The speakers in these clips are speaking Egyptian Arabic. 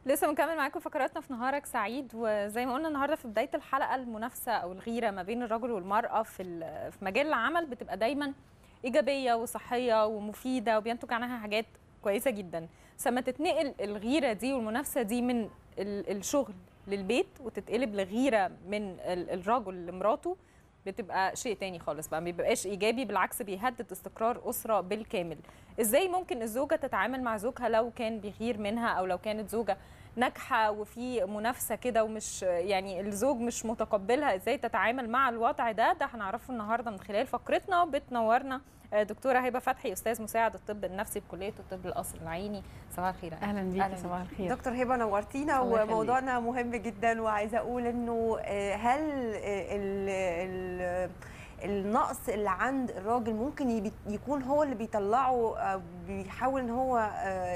لسه بنكمل معاكم فقراتنا في نهارك سعيد وزي ما قلنا النهارده في بدايه الحلقه المنافسه او الغيره ما بين الرجل والمراه في في مجال العمل بتبقى دايما ايجابيه وصحيه ومفيده وبينتج عنها حاجات كويسه جدا بس لما تتنقل الغيره دي والمنافسه دي من الشغل للبيت وتتقلب لغيره من الرجل لمراته بتبقى شيء تاني خالص بقى ما بيبقاش ايجابي بالعكس بيهدد استقرار اسره بالكامل ازاي ممكن الزوجه تتعامل مع زوجها لو كان بيغير منها او لو كانت زوجه ناجحه وفي منافسه كده ومش يعني الزوج مش متقبلها ازاي تتعامل مع الوضع ده ده هنعرفه النهارده من خلال فقرتنا بتنورنا دكتوره هبه فتحي استاذ مساعد الطب النفسي بكليه الطب القصر العيني صباح الخير اهلا بيكي صباح الخير دكتور هبه نورتينا وموضوعنا مهم جدا وعايزه اقول انه هل ال ال النقص اللي عند الراجل ممكن يكون هو اللي بيطلعه بيحاول ان هو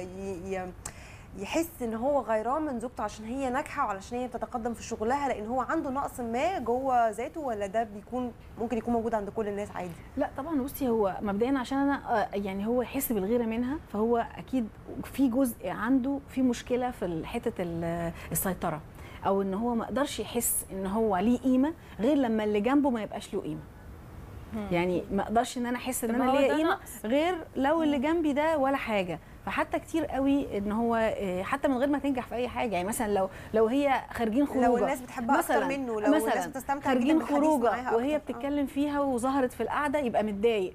يحس ان هو غيران من زوجته عشان هي ناجحه وعلشان هي بتتقدم في شغلها لان هو عنده نقص ما جوه ذاته ولا ده بيكون ممكن يكون موجود عند كل الناس عادي لا طبعا بصي هو مبدئيا عشان انا يعني هو يحس بالغيره منها فهو اكيد في جزء عنده في مشكله في حته السيطره او ان هو ما قدرش يحس ان هو ليه قيمه غير لما اللي جنبه ما يبقاش له قيمه يعني ما اقدرش ان انا احس ان انا ليا قيمه غير لو اللي جنبي ده ولا حاجه فحتى كتير قوي ان هو حتى من غير ما تنجح في اي حاجه يعني مثلا لو لو هي خارجين خروجه لو الناس بتحبها اكتر منه لو مثلا الناس بتستمتع خارجين خروجه وهي بتتكلم فيها وظهرت في القعده يبقى متضايق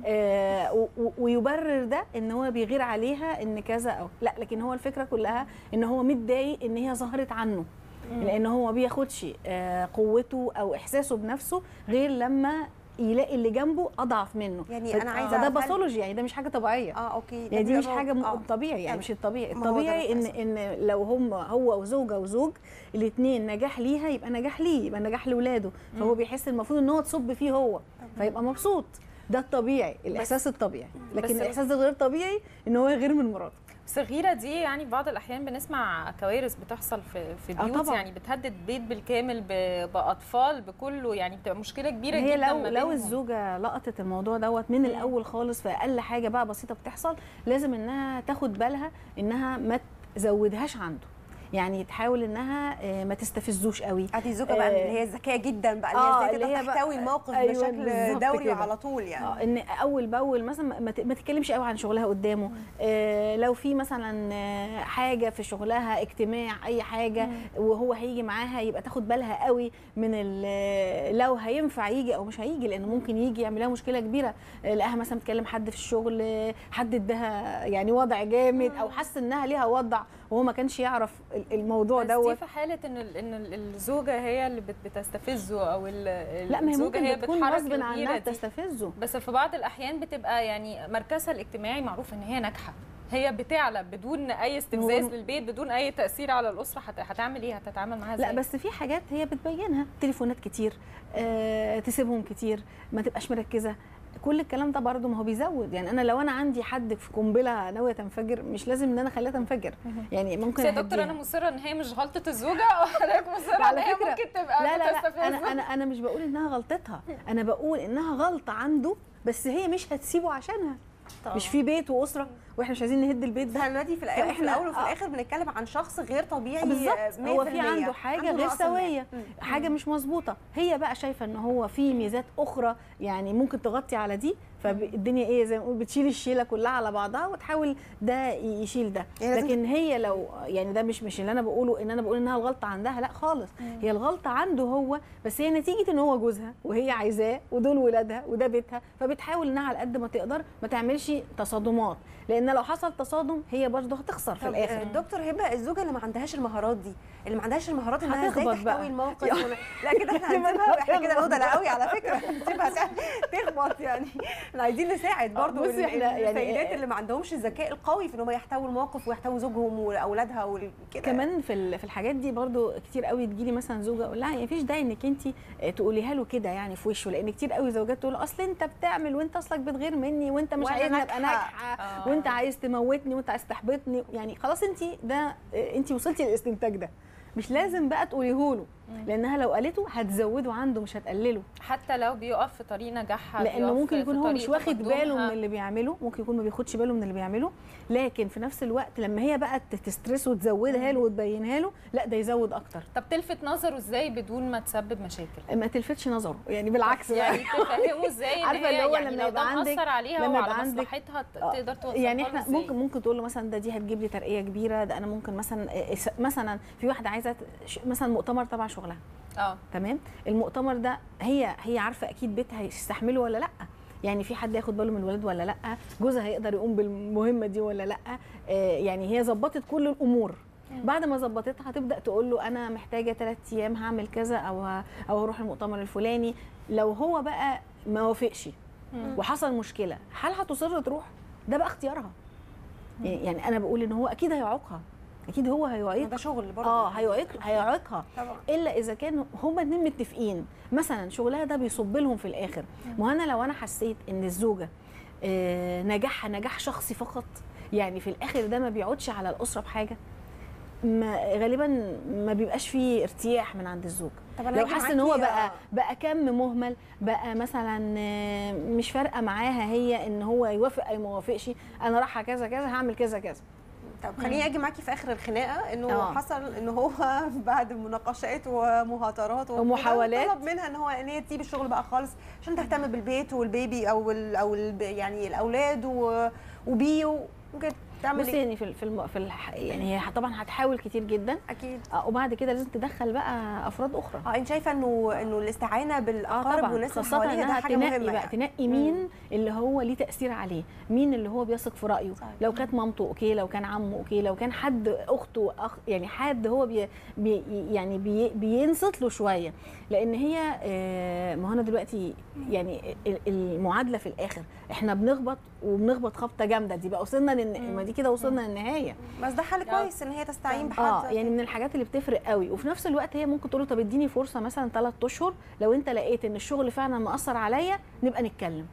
آه ويبرر ده ان هو بيغير عليها ان كذا او لا لكن هو الفكره كلها ان هو متضايق ان هي ظهرت عنه لان هو ما بياخدش آه قوته او احساسه بنفسه غير لما يلاقي اللي جنبه اضعف منه يعني انا عايزه ده باثولوجي يعني ده مش حاجه طبيعيه اه اوكي يعني دي مش حاجه آه. طبيعي يعني مش الطبيعي الطبيعي ان ان لو هم هو وزوجه وزوج الاثنين نجاح ليها يبقى نجاح ليه يبقى نجاح لاولاده فهو بيحس المفروض ان هو تصب فيه هو فيبقى مبسوط ده الطبيعي الاحساس الطبيعي لكن الاحساس الغير طبيعي ان هو يغير من مراته بس الغيره دي يعني في بعض الاحيان بنسمع كوارث بتحصل في في بيوت يعني بتهدد بيت بالكامل باطفال بكله يعني بتبقى مشكله كبيره هي جدا لو لو الزوجه لقطت الموضوع دوت من الاول خالص في اقل حاجه بقى بسيطه بتحصل لازم انها تاخد بالها انها ما تزودهاش عنده يعني تحاول انها ما تستفزوش قوي دي الزوجه بقى اللي هي ذكيه جدا بقى اللي هي ازاي تحتوي الموقف أيوة بشكل دوري وعلى طول يعني اه ان اول باول مثلا ما تتكلمش قوي عن شغلها قدامه آه لو في مثلا حاجه في شغلها اجتماع اي حاجه مم. وهو هيجي معاها يبقى تاخد بالها قوي من لو هينفع يجي او مش هيجي لانه ممكن يجي يعمل لها مشكله كبيره لقاها مثلا بتكلم حد في الشغل حد اداها يعني وضع جامد او حس انها ليها وضع وهو ما كانش يعرف الموضوع بس دوت دي في حاله ان ان الزوجه هي اللي بتستفزه او لا ما هي ممكن هي تكون غصب عنها تستفزه بس في بعض الاحيان بتبقى يعني مركزها الاجتماعي معروف ان هي ناجحه هي بتعلى بدون اي استفزاز للبيت بدون اي تاثير على الاسره هتعمل ايه هتتعامل معاها ازاي لا بس في حاجات هي بتبينها تليفونات كتير أه تسيبهم كتير ما تبقاش مركزه كل الكلام ده برضه ما هو بيزود يعني انا لو انا عندي حد في قنبله ناويه تنفجر مش لازم ان انا اخليها تنفجر يعني ممكن يا دكتور انا مصره ان هي مش غلطه الزوجه وحضرتك مصره ان هي ممكن تبقى لا لا, لا انا انا انا مش بقول انها غلطتها انا بقول انها غلطه عنده بس هي مش هتسيبه عشانها طبعا. مش في بيت واسره واحنا مش عايزين نهد البيت ده دلوقتي في الاول في الاول وفي الاخر بنتكلم عن شخص غير طبيعي بالظبط هو في عنده حاجه عنده غير سويه حاجه مش مظبوطه هي بقى شايفه ان هو في ميزات اخرى يعني ممكن تغطي على دي فالدنيا ايه زي ما نقول بتشيل الشيله كلها على بعضها وتحاول ده يشيل ده لكن هي لو يعني ده مش مش اللي انا بقوله ان انا بقول انها الغلطه عندها لا خالص هي الغلطه عنده هو بس هي نتيجه ان هو جوزها وهي عايزاه ودول ولادها وده بيتها فبتحاول انها على قد ما تقدر ما تعملش تصادمات لان لو حصل تصادم هي برضه هتخسر في الاخر الدكتور هبه الزوجه اللي ما عندهاش المهارات دي اللي ما عندهاش المهارات انها ازاي تحتوي الموقف لا كده احنا هنسيبها احنا كده ندلة قوي على فكره نسيبها تخبط يعني احنا عايزين نساعد برضه بصي احنا يعني السيدات اللي ما عندهمش الذكاء القوي في ان هم يحتووا الموقف ويحتووا زوجهم واولادها وكده كمان في في الحاجات دي برضه كتير قوي تجي لي مثلا زوجه اقول لها ما فيش داعي انك انت تقوليها له كده يعني في وشه لان كتير قوي زوجات تقول اصل انت بتعمل وانت اصلك بتغير مني وانت مش عايزني ابقى ناجحه وانت عايز تموتني وانت عايز تحبطني يعني خلاص انت ده انت وصلتي للاستنتاج ده مش لازم بقى تقوليه له لانها لو قالته هتزوده عنده مش هتقلله حتى لو بيقف في طريق نجاحها لانه بيقف ممكن في يكون هو طريق مش واخد باله تقدمها. من اللي بيعمله ممكن يكون ما بياخدش باله من اللي بيعمله لكن في نفس الوقت لما هي بقى تسترس وتزودها له وتبينها له لا ده يزود اكتر طب تلفت نظره ازاي بدون ما تسبب مشاكل ما تلفتش نظره يعني بالعكس بقى. يعني تفهمه ازاي ان عارفة هي اللي هو يعني لما لو يبقى ده عندك- مأثر عليها لما يبقى وعلى عندك- مصلحتها ت- آه، تقدر توصلها يعني له احنا إزاي؟ ممكن ممكن تقول له مثلا ده دي هتجيب لي ترقيه كبيره ده انا ممكن مثلا مثلا في واحده عايزه ت- ش- مثلا مؤتمر تبع شغلها اه تمام المؤتمر ده هي هي عارفه اكيد بيتها هيستحمله ولا لا يعني في حد ياخد باله من الولاد ولا لا جوزها هيقدر يقوم بالمهمه دي ولا لا آه يعني هي ظبطت كل الامور بعد ما ظبطتها هتبدا تقول له انا محتاجه ثلاث ايام هعمل كذا او ه- او هروح المؤتمر الفلاني لو هو بقى ما وافقش وحصل مشكله هل هتصر تروح ده بقى اختيارها يعني يعني انا بقول ان هو اكيد هيعوقها اكيد هو هيعيق ده شغل برضه اه هيعيق هيعيقها طبعا الا اذا كانوا هما اتنين متفقين مثلا شغلها ده بيصب لهم في الاخر ما انا لو انا حسيت ان الزوجه آه، نجاحها نجاح شخصي فقط يعني في الاخر ده ما بيعودش على الاسره بحاجه ما غالبا ما بيبقاش فيه ارتياح من عند الزوج طب أنا لو هاجي حاسه ان هو معاكي، بقى آه. بقى كم مهمل بقى مثلا آه، مش فارقه معاها هي ان هو يوافق او ما يوافقش انا رايحه كذا كذا هعمل كذا كذا طب خليني اجي معاكي في اخر الخناقه انه آه. حصل ان هو بعد مناقشات ومهاترات وكده ومحاولات. طلب منها ان هو ان هي تسيب الشغل بقى خالص عشان تهتم بالبيت والبيبي او ال او ال يعني الاولاد و- وبيه ممكن تعمل بصي ايه؟ يعني في ال- في الم... في الح... يعني هي طبعا هتحاول كتير جدا اكيد آه، وبعد كده لازم تدخل بقى افراد اخرى اه انت شايفه انه انه الاستعانه اه بالاقارب طبعا والناس اللي خاصة حواليها ده انها حاجه تنقي مهمه بقى يعني. تنقي مين اللي هو ليه تأثير عليه مين اللي هو بيثق في رأيه صحيح. لو كانت مامته اوكي لو كان عمه اوكي لو كان حد اخته أخ يعني حد هو بي بي يعني بي بينصت له شوية لان هي آه، ما هو انا دلوقتي يعني ال- المعادلة في الاخر احنا بنخبط وبنخبط خبطة جامدة دي بقى وصلنا لن... ما دي كده وصلنا للنهاية بس ده حل كويس ان هي تستعين بحد اه يعني من الحاجات اللي بتفرق قوي وفي نفس الوقت هي ممكن تقول له طب اديني فرصه مثلا ثلاث اشهر لو انت لقيت ان الشغل فعلا مأثر عليا نبقى نتكلم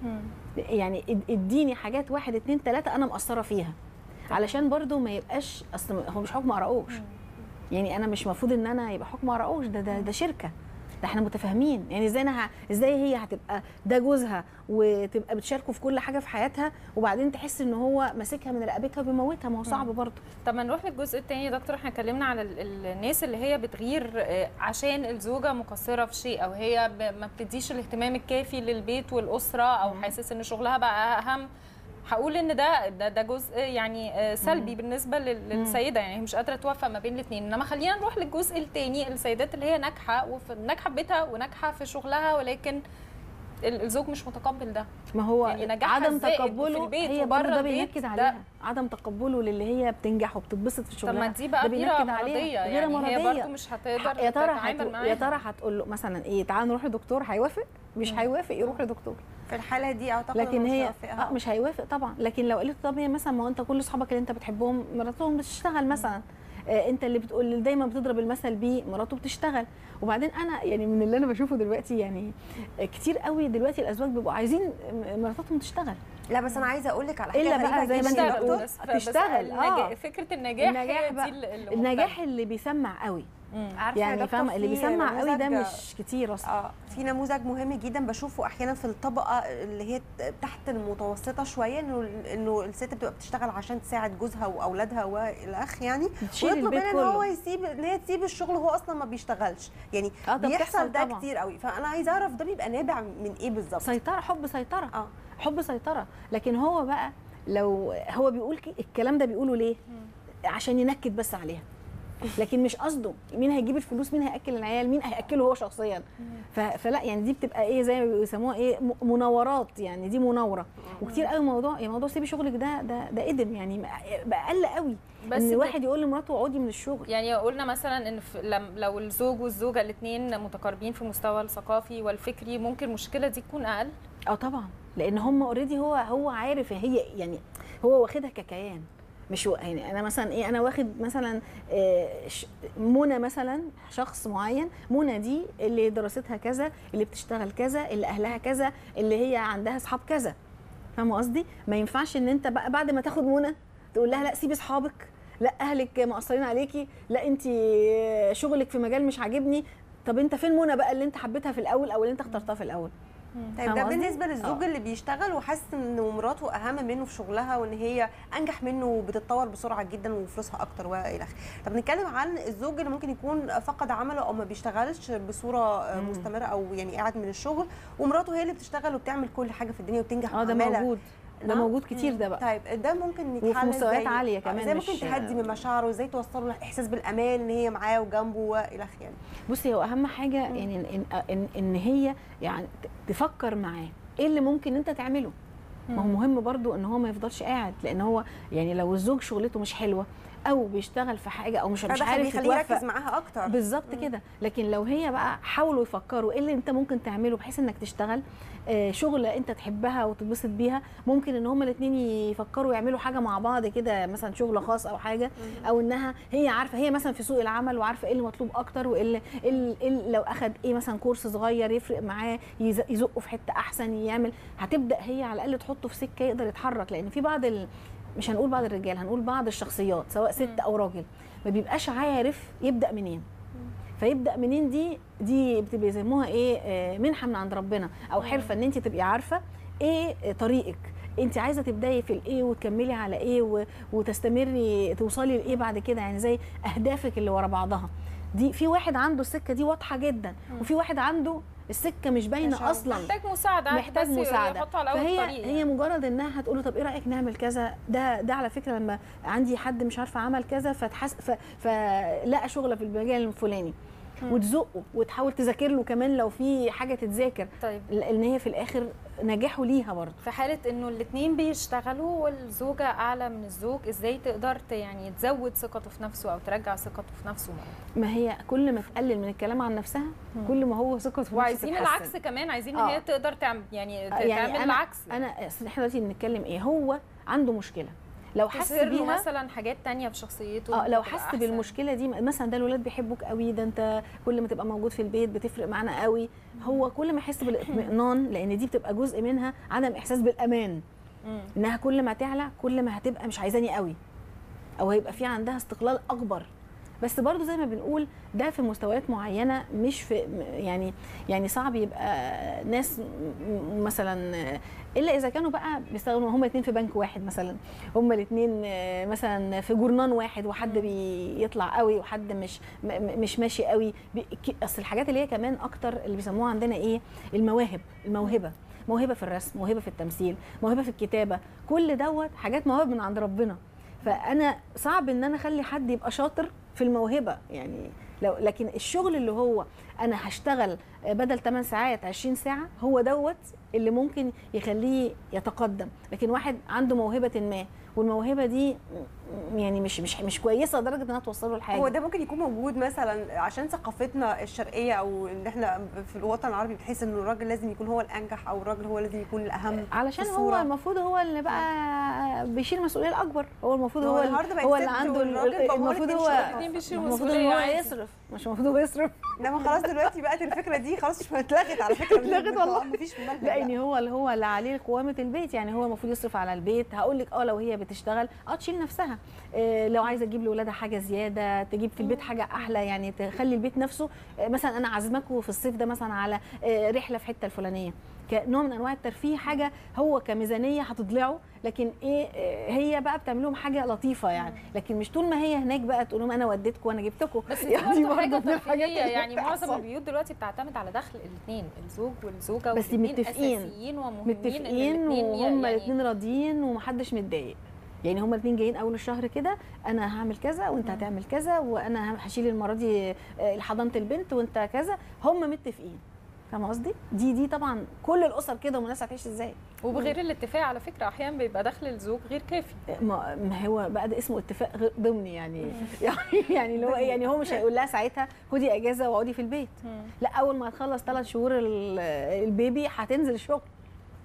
يعني اد- اديني حاجات واحد اتنين تلاته انا مقصره فيها علشان برضو ما يبقاش اصل هو مش حكم قرقوش يعني انا مش المفروض ان انا يبقى حكم قرقوش ده ده ده شركه ده احنا متفاهمين يعني ازاي انا ه- ازاي هي هتبقى ده جوزها وتبقى بتشاركه في كل حاجه في حياتها وبعدين تحس ان هو ماسكها من رقبتها وبيموتها ما هو صعب برضه طب ما نروح للجزء الثاني يا دكتور احنا اتكلمنا على ال- ال- الناس اللي هي بتغير آه، عشان الزوجه مقصره في شيء او هي ب- ما بتديش الاهتمام الكافي للبيت والاسره او حاسس ان شغلها بقى اهم هقول ان ده ده, ده جزء يعني آه، سلبي بالنسبه لل- للسيده يعني هي مش قادره توفق ما بين الاثنين انما خلينا نروح للجزء الثاني السيدات اللي هي ناجحه وفي ناجحه في بيتها وناجحه في شغلها ولكن ال- الزوج مش متقبل ده ما هو يعني نجاحها عدم الزائد في تقبله البيت هي وبره برضه ده البيت بينكد ده- عليها عدم تقبله للي هي بتنجح وبتتبسط في طب شغلها ما دي بقى ده غيره بينكد مرضيه عليها يعني غيره هي مرضيه برضه مش هتقدر يا ترى تتعامل هتقول معاها يا ترى هتقول له مثلا ايه تعال نروح لدكتور هيوافق مش هيوافق يروح لدكتور في الحاله دي اعتقد لكن إنه مش هي هيوافقها. اه مش هيوافق طبعا لكن لو قالت له طب هي مثلا ما هو انت كل اصحابك اللي انت بتحبهم مراتهم بتشتغل مثلا آه انت اللي بتقول اللي دايما بتضرب المثل بيه مراته بتشتغل وبعدين انا يعني من اللي انا بشوفه دلوقتي يعني آه، كتير قوي دلوقتي الازواج بيبقوا عايزين م- مراتاتهم تشتغل لا بس انا عايزه اقول لك على حاجه إلا بقى غريبة زي ما جداً أنت يا بتقول. دكتور. بس تشتغل، النجاح آه. فكره النجاح, النجاح هي بقى دي اللي- اللي النجاح مختلفة. اللي بيسمع قوي مم. عارفه يا يعني دكتور فاهمه اللي في بيسمع قوي ده نموذج- مش كتير اصلا اه في نموذج مهم جدا بشوفه احيانا في الطبقه اللي هي تحت المتوسطه شويه انه انه الست بتبقى بتشتغل عشان تساعد جوزها واولادها والاخ يعني بتشيل ويطلب البيت منها ان هو كله يسيب ان هي تسيب الشغل وهو اصلا ما بيشتغلش يعني اه ده بيحصل بتحصل ده طبعا. كتير قوي فانا عايزه اعرف ده بيبقى نابع من ايه بالظبط سيطره حب سيطره اه حب سيطره لكن هو بقى لو هو بيقول ك- الكلام ده بيقوله ليه عشان ينكد بس عليها لكن مش قصده مين هيجيب الفلوس مين هياكل العيال مين هياكله هو شخصيا ف- فلا يعني دي بتبقى ايه زي ما بيسموها ايه م- مناورات يعني دي مناوره وكتير قوي موضوع يعني موضوع سيبي شغلك ده ده ده قدم يعني بقى اقل قوي بس ان ب- واحد يقول لمراته اقعدي من الشغل يعني قلنا مثلا ان في لم لو الزوج والزوجه الاثنين متقاربين في المستوى الثقافي والفكري ممكن المشكله دي تكون اقل اه طبعا لان هم اوريدي هو هو عارف هي يعني هو واخدها ككيان مش و- يعني انا مثلا ايه انا واخد مثلا آه، ش- منى مثلا شخص معين منى دي اللي دراستها كذا اللي بتشتغل كذا اللي اهلها كذا اللي هي عندها اصحاب كذا فاهمه قصدي ما ينفعش ان انت بقى بعد ما تاخد منى تقول لها لا سيبي اصحابك لا اهلك مقصرين عليكي لا انت شغلك في مجال مش عاجبني طب انت فين منى بقى اللي انت حبيتها في الاول او اللي انت اخترتها في الاول طيب ده بالنسبه للزوج اللي بيشتغل وحاسس ان مراته اهم منه في شغلها وان هي انجح منه وبتتطور بسرعه جدا وفلوسها اكتر والى اخره طب نتكلم عن الزوج اللي ممكن يكون فقد عمله او ما بيشتغلش بصوره مم. مستمره او يعني قاعد من الشغل ومراته هي اللي بتشتغل وبتعمل كل حاجه في الدنيا وبتنجح اه ده موجود ده موجود كتير ده بقى طيب ده ممكن يتحل وفي مستويات عاليه كمان ازاي ممكن تهدي من مشاعره وازاي توصل له احساس بالامان ان هي معاه وجنبه والى اخره يعني بصي هو اهم حاجه يعني ان, إن, ان هي يعني تفكر معاه ايه اللي ممكن انت تعمله ما هو مهم برضو ان هو ما يفضلش قاعد لان هو يعني لو الزوج شغلته مش حلوه او بيشتغل في حاجه او مش مش عارف يخليه يركز معاها اكتر بالظبط كده لكن لو هي بقى حاولوا يفكروا ايه اللي انت ممكن تعمله بحيث انك تشتغل آه شغله انت تحبها وتتبسط بيها ممكن ان هما الاثنين يفكروا يعملوا حاجه مع بعض كده مثلا شغل خاص او حاجه او انها هي عارفه هي مثلا في سوق العمل وعارفه ايه اللي مطلوب اكتر وايه اللي, اللي لو اخد ايه مثلا كورس صغير يفرق معاه يزقه في حته احسن يعمل هتبدا هي على الاقل تحطه في سكه يقدر يتحرك لان في بعض ال... مش هنقول بعض الرجال هنقول بعض الشخصيات سواء ست او راجل ما بيبقاش عارف يبدا منين فيبدا منين دي دي بتبقى يسموها ايه منحه من عند ربنا او حرفه ان انت تبقي عارفه ايه طريقك انت عايزه تبداي في الايه وتكملي على ايه وتستمري توصلي لايه بعد كده يعني زي اهدافك اللي ورا بعضها دي في واحد عنده السكه دي واضحه جدا وفي واحد عنده السكه مش باينه اصلا محتاج مساعده محتاج مساعده فهي طريق هي مجرد انها هتقول له طب ايه رايك نعمل كذا ده ده على فكره لما عندي حد مش عارفه عمل كذا فتحس فلقى شغله في المجال الفلاني وتزقه وتحاول تذاكر له كمان لو في حاجه تتذاكر طيب لان هي في الاخر نجاحه ليها برضه في حاله انه الاثنين بيشتغلوا والزوجه اعلى من الزوج ازاي تقدر يعني تزود ثقته في نفسه او ترجع ثقته في نفسه مرة. ما هي كل ما تقلل من الكلام عن نفسها مم. كل ما هو ثقته في وعايزين نفسه العكس كمان عايزين ان هي تقدر تعمل يعني, يعني تعمل أنا العكس انا احنا دلوقتي بنتكلم ايه هو عنده مشكله لو حس بيها مثلا حاجات تانية في شخصيته اه لو حس بالمشكله دي مثلا ده الولاد بيحبوك قوي ده انت كل ما تبقى موجود في البيت بتفرق معانا قوي هو كل ما يحس بالاطمئنان لان دي بتبقى جزء منها عدم احساس بالامان انها كل ما تعلى كل ما هتبقى مش عايزاني قوي او هيبقى في عندها استقلال اكبر بس برضو زي ما بنقول ده في مستويات معينه مش في يعني يعني صعب يبقى ناس مثلا الا اذا كانوا بقى بيستخدموا هما الاثنين في بنك واحد مثلا هما الاثنين مثلا في جورنان واحد وحد بيطلع قوي وحد مش مش ماشي قوي اصل الحاجات اللي هي كمان اكتر اللي بيسموها عندنا ايه المواهب الموهبه موهبه في الرسم موهبه في التمثيل موهبه في الكتابه كل دوت حاجات مواهب من عند ربنا فانا صعب ان انا اخلي حد يبقى شاطر في الموهبه يعني لو لكن الشغل اللي هو انا هشتغل بدل 8 ساعات 20 ساعه هو دوت اللي ممكن يخليه يتقدم لكن واحد عنده موهبه ما والموهبه دي يعني مش مش مش كويسه لدرجه انها توصل له لحاجه هو ده ممكن يكون موجود مثلا عشان ثقافتنا الشرقيه او ان احنا في الوطن العربي بتحس ان الراجل لازم يكون هو الانجح او الراجل هو لازم يكون الاهم علشان هو المفروض هو اللي بقى بيشيل المسؤوليه الاكبر هو المفروض هو هو اللي عنده المفروض هو المفروض هو يصرف مش المفروض هو يصرف انما خلاص دلوقتي بقت الفكره دي خلاص مش اتلغت على فكره اتلغت والله مفيش لا يعني هو اللي هو اللي عليه قوامه البيت يعني هو المفروض يصرف على البيت هقول لك اه لو هي بتشتغل اه تشيل نفسها إيه لو عايزه تجيب لاولادها حاجه زياده تجيب في البيت حاجه احلى يعني تخلي البيت نفسه إيه مثلا انا عازماكم في الصيف ده مثلا على إيه رحله في حته الفلانيه كنوع من انواع الترفيه حاجه هو كميزانيه هتضلعه لكن ايه هي بقى بتعمل لهم حاجه لطيفه يعني لكن مش طول ما هي هناك بقى تقول لهم انا وديتكم وانا جبتكم بس يعني برضه حاجه ترفيهيه يعني معظم البيوت دلوقتي بتعتمد على دخل الاثنين الزوج والزوجه بس متفقين اساسيين ومهمين متفقين وهم الاثنين يعني راضيين ومحدش متضايق يعني هما الاثنين جايين اول الشهر كده انا هعمل كذا وانت هتعمل كذا وانا هشيل المره دي حضانه البنت وانت كذا هم متفقين فاهمه قصدي؟ دي دي طبعا كل الاسر كده والناس هتعيش ازاي؟ وبغير الاتفاق على فكره احيانا بيبقى دخل الزوج غير كافي ما, ما هو بقى ده اسمه اتفاق غير ضمني يعني يعني يعني اللي هو يعني هو مش هيقول لها ساعتها خدي اجازه واقعدي في البيت لا اول ما تخلص ثلاث شهور البيبي هتنزل الشغل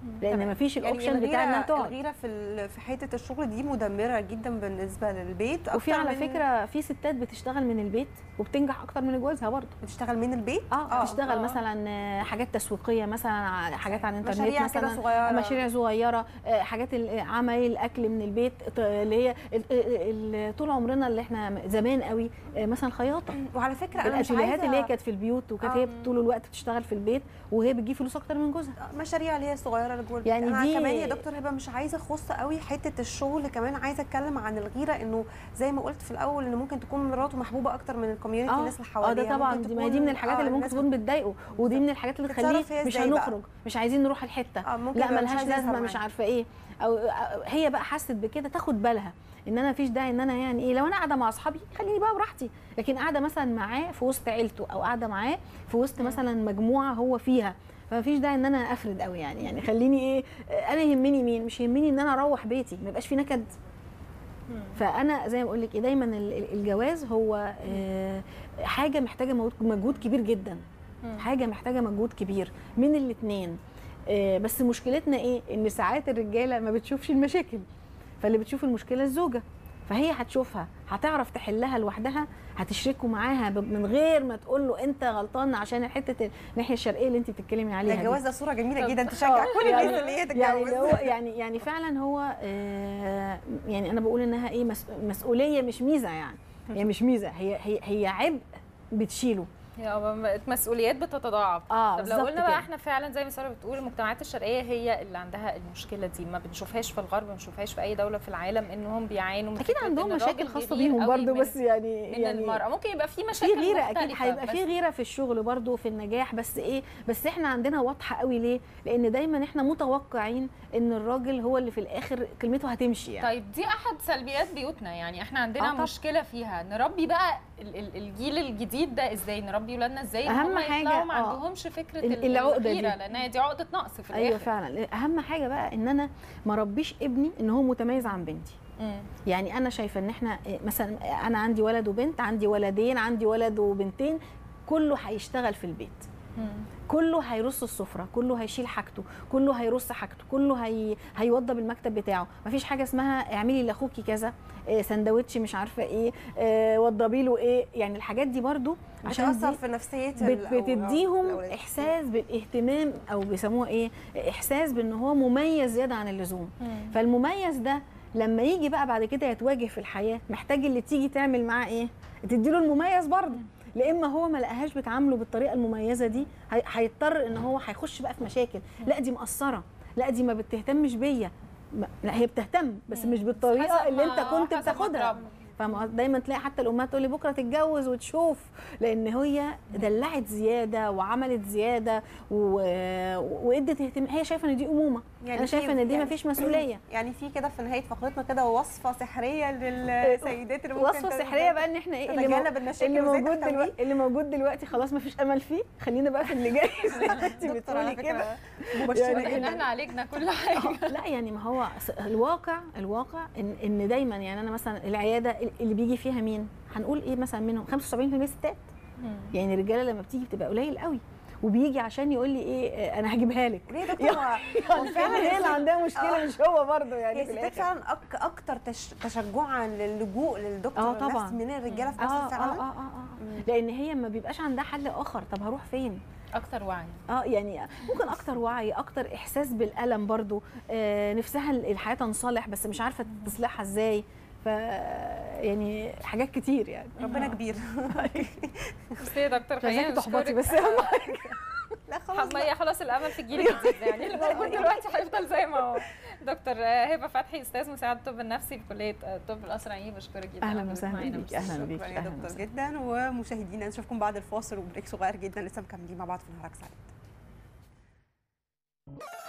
لان ما فيش يعني الاوبشن بتاع انها تقعد الغيره في في حته الشغل دي مدمره جدا بالنسبه للبيت وفي على من فكره في ستات بتشتغل من البيت وبتنجح اكتر من جوازها برضه بتشتغل من البيت اه, آه. بتشتغل آه. مثلا حاجات تسويقيه مثلا حاجات على الانترنت مشاريع مثلا صغيرة. مشاريع صغيره حاجات عمايل الاكل من البيت اللي هي طول عمرنا اللي احنا زمان قوي مثلا خياطه وعلى فكره انا مش الاتيليهات عايزه اللي هي كانت في البيوت وكانت هي طول الوقت بتشتغل في البيت وهي بتجيب فلوس اكتر من جوزها مشاريع اللي هي الصغيره اللي جوه يعني انا دي كمان يا دكتور هبه مش عايزه اخص قوي حته الشغل كمان عايزه اتكلم عن الغيره انه زي ما قلت في الاول ان ممكن تكون مراته محبوبه اكتر من الكوميونتي الناس اللي حواليها اه ده طبعا دي, ما دي من الحاجات اللي ممكن تكون بتضايقه ودي من الحاجات اللي تخليه مش هنخرج مش عايزين نروح الحته آه لا ملهاش لازمه مش عارفه ايه او هي بقى حست بكده تاخد بالها ان انا مفيش داعي ان انا يعني ايه لو انا قاعده مع اصحابي خليني بقى براحتي لكن قاعده مثلا معاه في وسط عيلته او قاعده معاه في وسط مثلا مجموعه هو فيها فما فيش داعي ان انا افرد قوي يعني يعني خليني ايه انا يهمني مين مش يهمني ان انا اروح بيتي ما يبقاش في نكد فانا زي ما بقول لك دايما الجواز هو حاجه محتاجه مجهود كبير جدا حاجه محتاجه مجهود كبير من الاثنين بس مشكلتنا ايه ان ساعات الرجاله ما بتشوفش المشاكل فاللي بتشوف المشكله الزوجه فهي هتشوفها هتعرف تحلها لوحدها هتشركوا معاها من غير ما تقول له انت غلطان عشان حته الناحيه الشرقيه اللي انت بتتكلمي عليها الجواز ده صوره جميله جدا تشجع كل يعني الناس اللي هي تتجوز يعني هو يعني يعني فعلا هو آه يعني انا بقول انها ايه مسؤوليه مش ميزه يعني هي مش ميزه هي هي هي عبء بتشيله هي مسؤوليات بتتضاعف اه طب لو قلنا بقى احنا فعلا زي ما ساره بتقول المجتمعات الشرقيه هي اللي عندها المشكله دي ما بنشوفهاش في الغرب ما بنشوفهاش في اي دوله في العالم انهم بيعانوا اكيد عندهم مشاكل خاصه بيهم برضو بس يعني من يعني المراه ممكن يبقى في مشاكل في غيره اكيد هيبقى في غيره في الشغل برضو في النجاح بس ايه بس احنا عندنا واضحه قوي ليه لان دايما احنا متوقعين ان الراجل هو اللي في الاخر كلمته هتمشي يعني طيب دي احد سلبيات بيوتنا يعني احنا عندنا آه مشكله فيها نربي بقى الجيل الجديد ده ازاي نربي ولادنا ازاي اهم حاجه ما عندهمش فكره العقده دي لان دي عقده نقص في ايوه الاخر فعلا اهم حاجه بقى ان انا ما ربيش ابني ان هو متميز عن بنتي مم. يعني انا شايفه ان احنا مثلا انا عندي ولد وبنت عندي ولدين عندي ولد وبنتين كله هيشتغل في البيت مم. كله هيرص السفره كله هيشيل حاجته كله هيرص حاجته كله هي... هيوضب المكتب بتاعه مفيش حاجه اسمها اعملي لاخوكي كذا إيه سندوتش مش عارفه ايه, إيه وضبي له ايه يعني الحاجات دي برضو عشان بتاثر في نفسيه بت... بتديهم احساس بالاهتمام او بيسموه ايه احساس بان هو مميز زياده عن اللزوم مم. فالمميز ده لما يجي بقى بعد كده يتواجه في الحياه محتاج اللي تيجي تعمل معاه ايه تديله المميز برضه لا اما هو ما لقاهاش بتعامله بالطريقه المميزه دي هيضطر ان هو هيخش بقى في مشاكل لا دي مقصره لا دي ما بتهتمش بيا لا هي بتهتم بس مش بالطريقه اللي انت كنت بتاخدها فاهمه دايما تلاقي حتى الامهات تقول لي بكره تتجوز وتشوف لان هي دلعت زياده وعملت زياده و... وادت اهتمام هي شايفه ان دي امومه يعني انا شايفه ان دي يعني ما فيش مسؤوليه يعني في كده في نهايه فقرتنا كده وصفه سحريه للسيدات اللي ممكن وصفه سحريه بقى ان احنا ايه اللي, مو... اللي موجود دلوقتي اللي موجود دلوقتي خلاص ما فيش امل فيه خلينا بقى في اللي جاي انت بتقولي كده يعني ان احنا عالجنا كل حاجه لا يعني ما هو الواقع الواقع ان ان دايما يعني انا مثلا العياده اللي بيجي فيها مين هنقول ايه مثلا منهم 75% ستات يعني الرجاله لما بتيجي بتبقى قليل قوي وبيجي عشان يقول لي ايه انا هجيبها لك ليه دكتور يعني فعلا هي اللي عندها مشكله مش هو برضه يعني هي الستات فعلا أك اكتر تش... تشجعا للجوء للدكتور اه طبعا من الرجاله في آه مصر فعلا اه اه اه, آه. لان هي ما بيبقاش عندها حل اخر طب هروح فين اكتر وعي اه يعني ممكن اكتر وعي اكتر احساس بالالم برضو آه نفسها الحياه تنصلح بس مش عارفه تصلحها ازاي ف يعني حاجات كتير يعني ربنا كبير بس يا دكتور خلينا تحبطي بس لا خلاص هي خلاص الامل في الجيل الجديد يعني اللي موجود دلوقتي هيفضل زي ما هو دكتور هبه فتحي استاذ مساعد الطب النفسي في كليه الطب الاسرائيلي بشكرك جدا اهلا وسهلا بيك اهلا بيك شكرا يا دكتور جدا ومشاهدينا نشوفكم بعد الفاصل وبريك صغير جدا لسه مكملين مع بعض في نهارك سعيد